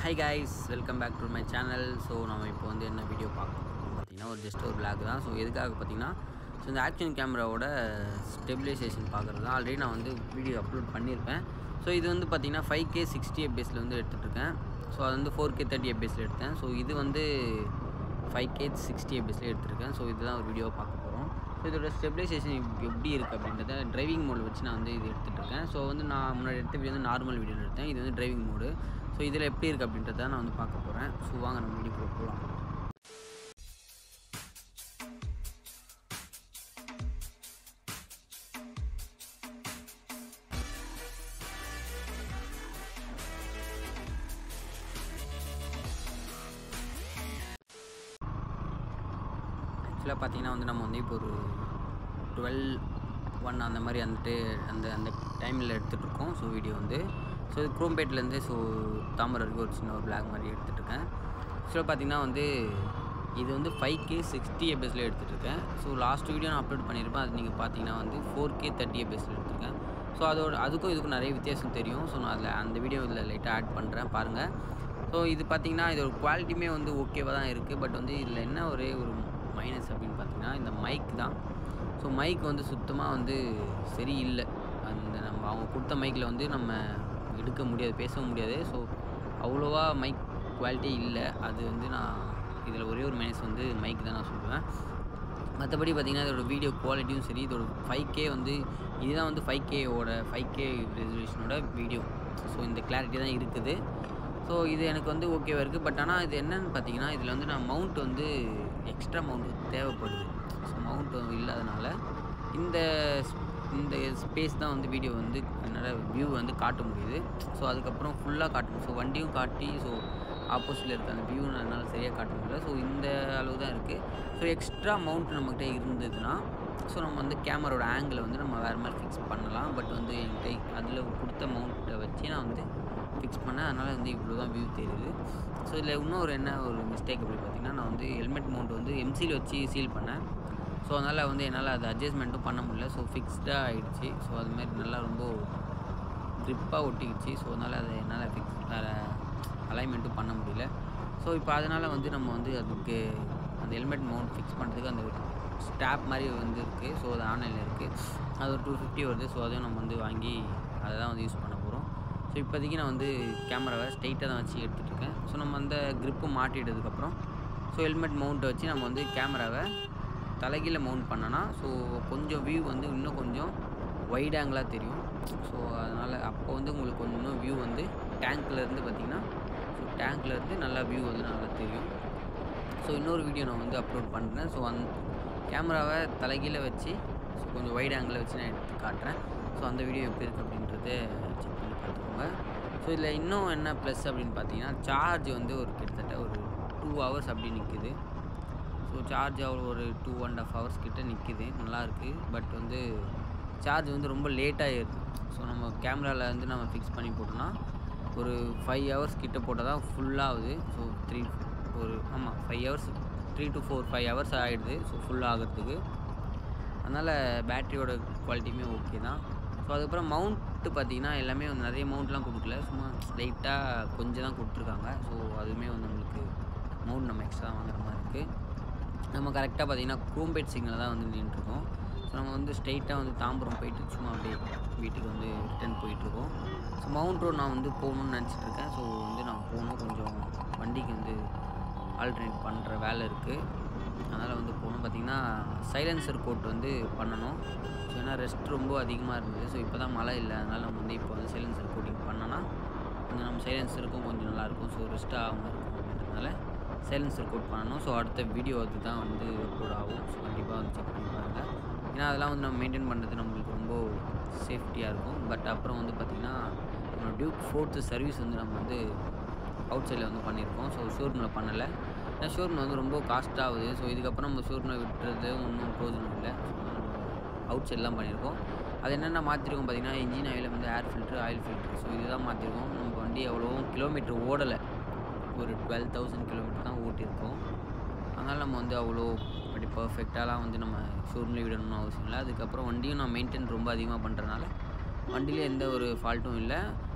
high guys welcome back to my channel so நம்ம இப்போ வந்து என்ன வீடியோ பார்க்கணும் பார்த்தீங்கன்னா ஒரு ஜஸ்ட் ஒரு பிளாக் தான் ஸோ எதுக்காக பார்த்தீங்கன்னா ஸோ இந்த ஆக்ஷன் கேமராவோட ஸ்டெபிலைசேஷன் பார்க்குறது தான் ஆல்ரெடி நான் வந்து வீடியோ அப்லோட் பண்ணியிருப்பேன் ஸோ இது வந்து பார்த்தீங்கன்னா ஃபைவ் கே சிக்ஸ்டி எஃப்பிஎஸில் வந்து எடுத்துகிட்ருக்கேன் ஸோ அது வந்து ஃபோர் கே தேர்ட்டி எஃப்பிஎஸில் எடுத்தேன் ஸோ இது வந்து ஃபைவ் கே சிக்ஸ்டி எஃப்பிஎஸில் எடுத்திருக்கேன் ஸோ இதுதான் ஒரு வீடியோ பார்க்க போகிறோம் ஸோ இதோட ஸ்டெபிலைசேஷன் எப்படி இருக்குது அப்படின்றத டிரைவிங் மோட் வச்சு நான் வந்து இது எடுத்துகிட்டு இருக்கேன் ஸோ வந்து நான் முன்னாடி எடுத்த வீடியோ வந்து நார்மல் வீடியோ எடுத்தேன் இது வந்து டிரைவிங் மோடு ஸோ இதில் எப்படி இருக்குது அப்படின்றத நான் வந்து பார்க்க போகிறேன் ஸோ வாங்க நம்ம வீடியோ போகலாம் ஆக்சுவலாக பார்த்தீங்கன்னா வந்து நம்ம வந்து இப்போ ஒரு டுவெல் ஒன் அந்த மாதிரி வந்துட்டு அந்த அந்த டைமில் எடுத்துகிட்ருக்கோம் ஸோ வீடியோ வந்து ஸோ இது குரோம்பேட்லேருந்து ஸோ தாமரை வரைக்கும் ஒரு சின்ன ஒரு பிளாக் மாதிரி எடுத்துகிட்ருக்கேன் ஆக்சுவலாக பார்த்தீங்கன்னா வந்து இது வந்து ஃபைவ் கே சிக்ஸ்டி எபிஎஸில் எடுத்துகிட்ருக்கேன் ஸோ லாஸ்ட் வீடியோ நான் அப்லோட் பண்ணியிருப்பேன் அது நீங்கள் பார்த்தீங்கன்னா வந்து ஃபோர் கே தேர்ட்டி எபிஎஸில் எடுத்திருக்கேன் ஸோ அதோட அதுக்கும் இதுக்கும் நிறைய வித்தியாசம் தெரியும் ஸோ நான் அதில் அந்த வீடியோ இதில் லைட்டாக ஆட் பண்ணுறேன் பாருங்கள் ஸோ இது பார்த்தீங்கன்னா இதோட குவாலிட்டியுமே வந்து ஓகேவாக தான் இருக்குது பட் வந்து இதில் என்ன ஒரே ஒரு மைனஸ் அப்படின்னு பார்த்தீங்கன்னா இந்த மைக் தான் ஸோ மைக் வந்து சுத்தமாக வந்து சரியில்லை அந்த நம்ம அவங்க கொடுத்த மைக்கில் வந்து நம்ம எடுக்க முடியாது பேச முடியாது ஸோ அவ்வளோவா மைக் குவாலிட்டி இல்லை அது வந்து நான் இதில் ஒரே ஒரு மைனஸ் வந்து மைக் தான் நான் சொல்லுவேன் மற்றபடி பார்த்திங்கன்னா இதோட வீடியோ குவாலிட்டியும் சரி இதோட ஃபைவ் கே வந்து இதுதான் வந்து ஃபைவ் கேவோட ஃபைவ் கே ரெசல்யூஷனோட வீடியோ ஸோ இந்த கிளாரிட்டி தான் இருக்குது ஸோ இது எனக்கு வந்து ஓகேவாக இருக்குது பட் ஆனால் இது என்னென்னு பார்த்தீங்கன்னா இதில் வந்து நான் மவுண்ட் வந்து எக்ஸ்ட்ரா மவுண்ட் தேவைப்படுது ஸோ மவுண்ட் இல்லாதனால இந்த இந்த ஸ்பேஸ் தான் வந்து வீடியோ வந்து என்னால் வியூ வந்து காட்ட முடியுது ஸோ அதுக்கப்புறம் ஃபுல்லாக காட்டணும் ஸோ வண்டியும் காட்டி ஸோ ஆப்போசிட்டில் இருக்க அந்த வியூ என்னால் சரியாக காட்ட முடியல ஸோ இந்த அளவு தான் இருக்குது ஸோ எக்ஸ்ட்ரா மவுண்ட் நம்மக்கிட்ட இருந்ததுன்னா ஸோ நம்ம வந்து கேமரோட ஆங்கிளை வந்து நம்ம வேறு மாதிரி ஃபிக்ஸ் பண்ணலாம் பட் வந்து என்கிட்ட அதில் கொடுத்த மவுண்ட்டை வச்சு நான் வந்து ஃபிக்ஸ் பண்ணேன் அதனால் வந்து இவ்வளோ தான் வியூ தெரியுது ஸோ இதில் இன்னொரு என்ன ஒரு மிஸ்டேக் அப்படி பார்த்திங்கன்னா நான் வந்து ஹெல்மெட் மவுண்ட் வந்து எம்சியில் வச்சு சீல் பண்ணேன் ஸோ அதனால் வந்து என்னால் அது அட்ஜஸ்ட்மெண்ட்டும் பண்ண முடியல ஸோ ஃபிக்ஸ்டாக ஆகிடுச்சு ஸோ அதுமாரி நல்லா ரொம்ப க்ரிப்பாக ஒட்டிக்கிச்சு ஸோ அதனால் அதை என்னால் ஃபிக்ஸ் வேறு அலைன்மெண்ட்டும் பண்ண முடியல ஸோ இப்போ அதனால் வந்து நம்ம வந்து அதுக்கு அந்த ஹெல்மெட் மவுண்ட் ஃபிக்ஸ் பண்ணுறதுக்கு அந்த ஒரு ஸ்டாப் மாதிரி வந்து இருக்குது ஸோ அது ஆன்லைனில் இருக்குது அது ஒரு டூ ஃபிஃப்டி வருது ஸோ அதையும் நம்ம வந்து வாங்கி அதை தான் வந்து யூஸ் பண்ண போகிறோம் ஸோ இப்போதைக்கு நான் வந்து கேமராவை ஸ்ட்ரைட்டாக தான் வச்சு எடுத்துகிட்ருக்கேன் ஸோ நம்ம அந்த க்ரிப்பு மாட்டிட்டதுக்கப்புறம் ஸோ ஹெல்மெட் மவுண்ட்டை வச்சு நம்ம வந்து கேமராவை தலைகீழ மவுண்ட் பண்ணோன்னா ஸோ கொஞ்சம் வியூ வந்து இன்னும் கொஞ்சம் வைட் ஆங்கிளாக தெரியும் ஸோ அதனால் அப்போ வந்து உங்களுக்கு கொஞ்சம் இன்னும் வியூ வந்து டேங்க்லேருந்து பார்த்திங்கன்னா ஸோ டேங்க்லேருந்து நல்லா வியூ வந்து நல்லா தெரியும் ஸோ இன்னொரு வீடியோ நான் வந்து அப்லோட் பண்ணுறேன் ஸோ அந் கேமராவை தலைகீழ வச்சு ஸோ கொஞ்சம் வைட் ஆங்கிளில் வச்சு நான் எடுத்து காட்டுறேன் ஸோ அந்த வீடியோ எப்படி இருக்குது அப்படின்றத செக் பண்ணி பார்த்துக்கோங்க ஸோ இதில் இன்னும் என்ன ப்ளஸ் அப்படின்னு பார்த்தீங்கன்னா சார்ஜ் வந்து ஒரு கிட்டத்தட்ட ஒரு டூ ஹவர்ஸ் அப்படி நிற்குது ஸோ சார்ஜ் அவ்வளோ ஒரு டூ அண்ட் ஆஃப் ஹவர்ஸ் கிட்டே நிற்கிது நல்லாயிருக்கு பட் வந்து சார்ஜ் வந்து ரொம்ப லேட்டாக ஏறுது ஸோ நம்ம கேமராவில் வந்து நம்ம ஃபிக்ஸ் பண்ணி போட்டோம்னா ஒரு ஃபைவ் ஹவர்ஸ் கிட்ட போட்டால் தான் ஃபுல்லாகுது ஸோ த்ரீ ஒரு ஆமாம் five hours three to four five hours ஆகிடுது ஸோ ஃபுல் ஆகிறதுக்கு அதனால் பேட்டரியோட குவாலிட்டியுமே ஓகே தான் ஸோ அதுக்கப்புறம் மவுண்ட்டு பார்த்திங்கன்னா எல்லாமே வந்து நிறைய மவுண்ட்லாம் கொடுக்கல சும்மா லைட்டாக கொஞ்சம் தான் கொடுத்துருக்காங்க ஸோ அதுவுமே வந்து நம்மளுக்கு மவுண்ட் நம்ம எக்ஸ்ட்ரா வாங்குற மாதிரி இருக்குது நம்ம கரெக்டாக பார்த்திங்கன்னா குரோம்பேட் சிக்னல் தான் வந்து நின்றுருக்கோம் ஸோ நம்ம வந்து ஸ்ட்ரைட்டாக வந்து தாம்பரம் போயிட்டு சும்மா அப்படியே வீட்டுக்கு வந்து ரிட்டன் போயிட்டுருக்கோம் ஸோ மவுண்ட் ரோட் நான் வந்து போகணுன்னு நினச்சிட்ருக்கேன் ஸோ வந்து நான் போகணும் கொஞ்சம் வண்டிக்கு வந்து ஆல்டர்னேட் பண்ணுற வேலை இருக்குது அதனால் வந்து போகணும் பார்த்திங்கன்னா சைலன்சர் கோட் வந்து பண்ணணும் ஸோ ஏன்னா ரெஸ்ட் ரொம்ப அதிகமாக இருந்தது ஸோ இப்போ தான் மழை இல்லை அதனால் நம்ம வந்து இப்போ வந்து சைலன்சர் கோட்டிங் பண்ணோன்னா கொஞ்சம் நம்ம சைலன்சருக்கும் கொஞ்சம் நல்லாயிருக்கும் ஸோ ரெஸ்ட் ஆகாமல் இருக்கும் அப்படின்றதுனால சைலன்சர் கோட் பண்ணணும் ஸோ அடுத்த வீடியோ அது தான் வந்து அப்லோட் ஆகும் ஸோ கண்டிப்பாக வந்து செக் பண்ணி பாருங்கள் ஏன்னா அதெல்லாம் வந்து நம்ம மெயின்டைன் பண்ணுறது நம்மளுக்கு ரொம்ப சேஃப்டியாக இருக்கும் பட் அப்புறம் வந்து பார்த்திங்கன்னா நம்ம டியூக் ஃபோர்த்து சர்வீஸ் வந்து நம்ம வந்து அவுட் சைடில் வந்து பண்ணியிருக்கோம் ஸோ ஷோரூமில் பண்ணலை ஏன்னா ஷோரூமில் வந்து ரொம்ப காஸ்ட் ஆகுது ஸோ இதுக்கப்புறம் நம்ம ஷோரூமில் விட்டுறது ஒன்றும் பிரோஜனம் இல்லை அவுட் சைட்லாம் பண்ணியிருக்கோம் அது என்னென்ன மாற்றிருக்கோம் பார்த்திங்கன்னா இன்ஜின் ஆயில் வந்து air filter oil filter so இதுதான் மாற்றிருக்கோம் நம்ம வண்டி எவ்வளோ கிலோமீட்டர் ஓடலை ஒரு டுவெல் தௌசண்ட் கிலோமீட்டர் தான் ஓட்டியிருக்கோம் அதனால் நம்ம வந்து அவ்வளோ அப்படி பர்ஃபெக்டாலாம் வந்து நம்ம ஷோரூமில் விடணும்னு அவசியம் இல்லை அதுக்கப்புறம் வண்டியும் நான் மெயின்டைன் ரொம்ப அதிகமாக பண்ணுறனால வண்டியில் எந்த ஒரு ஃபால்ட்டும் இல்லை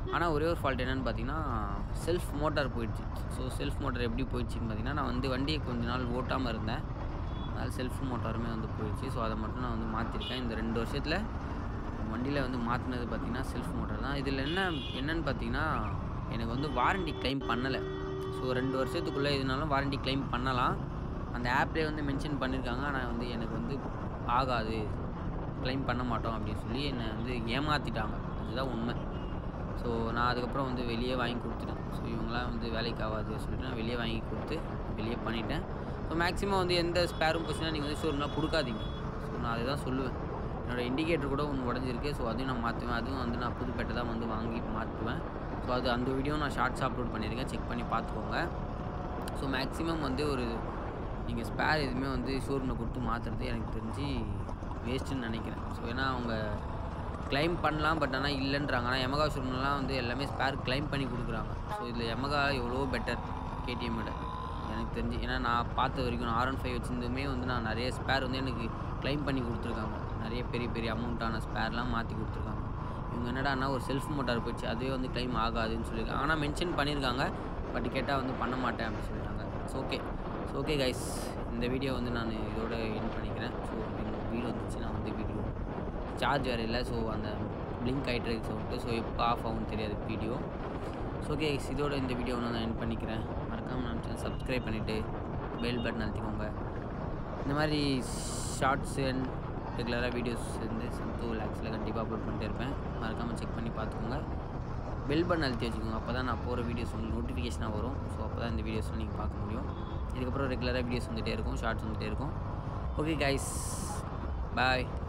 ஆனால் ஒரே ஒரு ஃபால்ட் என்னென்னு பார்த்தீங்கன்னா செல்ஃப் மோட்டார் போயிடுச்சு ஸோ செல்ஃப் மோட்டார் எப்படி போயிடுச்சுன்னு பார்த்தீங்கன்னா நான் வந்து வண்டியை கொஞ்ச நாள் ஓட்டாமல் இருந்தேன் அதனால் செல்ஃப் மோட்டாருமே வந்து போயிடுச்சு ஸோ அதை மட்டும் நான் வந்து மாற்றிருக்கேன் இந்த ரெண்டு வருஷத்தில் வண்டியில் வந்து மாற்றினது பார்த்திங்கன்னா செல்ஃப் மோட்டார் தான் இதில் என்ன என்னன்னு பார்த்தீங்கன்னா எனக்கு வந்து வாரண்டி க்ளைம் பண்ணலை ஸோ ரெண்டு வருஷத்துக்குள்ளே இதனாலும் வாரண்டி க்ளைம் பண்ணலாம் அந்த ஆப்லேயே வந்து மென்ஷன் பண்ணியிருக்காங்க ஆனால் வந்து எனக்கு வந்து ஆகாது க்ளைம் பண்ண மாட்டோம் அப்படின்னு சொல்லி என்னை வந்து ஏமாற்றிட்டாங்க அதுதான் உண்மை ஸோ நான் அதுக்கப்புறம் வந்து வெளியே வாங்கி கொடுத்துட்டேன் ஸோ இவங்களாம் வந்து வேலைக்கு ஆகாது சொல்லிட்டு நான் வெளியே வாங்கி கொடுத்து வெளியே பண்ணிட்டேன் ஸோ மேக்ஸிமம் வந்து எந்த ஸ்பேரும் போச்சுன்னா நீங்கள் வந்து ஷோரூம்லாம் கொடுக்காதீங்க ஸோ நான் அதை தான் சொல்லுவேன் என்னோடய இண்டிகேட்டர் கூட ஒன்று உடஞ்சிருக்கு ஸோ அதையும் நான் மாற்றுவேன் அதுவும் வந்து நான் புதுப்பேட்டை தான் வந்து வாங்கி மாற்றுவேன் ஸோ அது அந்த வீடியோ நான் ஷார்ட்ஸ் அப்லோட் பண்ணியிருக்கேன் செக் பண்ணி பார்த்துக்கோங்க ஸோ மேக்ஸிமம் வந்து ஒரு நீங்கள் ஸ்பேர் எதுவுமே வந்து ஷோரூமில் கொடுத்து மாற்றுறது எனக்கு தெரிஞ்சு வேஸ்ட்டுன்னு நினைக்கிறேன் ஸோ ஏன்னா அவங்க க்ளைம் பண்ணலாம் பட் ஆனால் இல்லைன்றாங்க ஆனால் எமகா ஷோரூம்லாம் வந்து எல்லாமே ஸ்பேர் க்ளைம் பண்ணி கொடுக்குறாங்க ஸோ இதில் எமகா எவ்வளோ பெட்டர் கேடிஎம் விட எனக்கு தெரிஞ்சு ஏன்னா நான் பார்த்த வரைக்கும் நான் ஆர் ஒன் ஃபைவ் வச்சிருந்துமே வந்து நான் நிறைய ஸ்பேர் வந்து எனக்கு க்ளைம் பண்ணி கொடுத்துருக்காங்க நிறைய பெரிய பெரிய அமௌண்ட்டான ஸ்பேர்லாம் மாற்றி கொடுத்துருக்காங்க இவங்க என்னடான்னா ஒரு செல்ஃப் மோட்டார் போச்சு அதுவே வந்து க்ளைம் ஆகாதுன்னு சொல்லியிருக்காங்க ஆனால் மென்ஷன் பண்ணியிருக்காங்க பட் கேட்டால் வந்து பண்ண மாட்டேன் அப்படின்னு சொல்லிட்டாங்க so okay so okay guys இந்த வீடியோ வந்து நான் இதோட என் பண்ணிக்கிறேன் ஸோ எங்கள் வீடு வந்துச்சு நான் வந்து வீடியோ சார்ஜ் வேறு இல்லை ஸோ அந்த பிளிங்க் ஆகிட்டு இருக்கு சொல்லிட்டு ஸோ எப்போ ஆஃப் ஆகும்னு தெரியாது வீடியோ ஸோ ஓகே இதோட இந்த வீடியோ நான் என் பண்ணிக்கிறேன் மறக்காமல் நான் சப்ஸ்கிரைப் பண்ணிவிட்டு பெல் பட்டன் அழுத்திக்கோங்க இந்த மாதிரி ஷார்ட்ஸ் அண்ட் ரெகுலராக வீடியோஸ் வந்து சந்தோ லேக்ஸில் கண்டிப்பாக அப்லோட் பண்ணிட்டே இருப்பேன் மறக்காமல் செக் பண்ணி பார்த்துக்கோங்க பெல் பட்டன் அழுத்தி வச்சுக்கோங்க அப்போ தான் நான் போகிற வீடியோஸ் உங்களுக்கு நோட்டிஃபிகேஷனாக வரும் ஸோ அப்போ தான் இந்த வீடியோஸ்லாம் நீங்கள் பார்க்க முடியும் இதுக்கப்புறம் ரெகுலராக வீடியோஸ் வந்துகிட்டே இருக்கும் ஷார்ட்ஸ் வந்துகிட்டே இருக்கும் ஓகே கைஸ் பாய்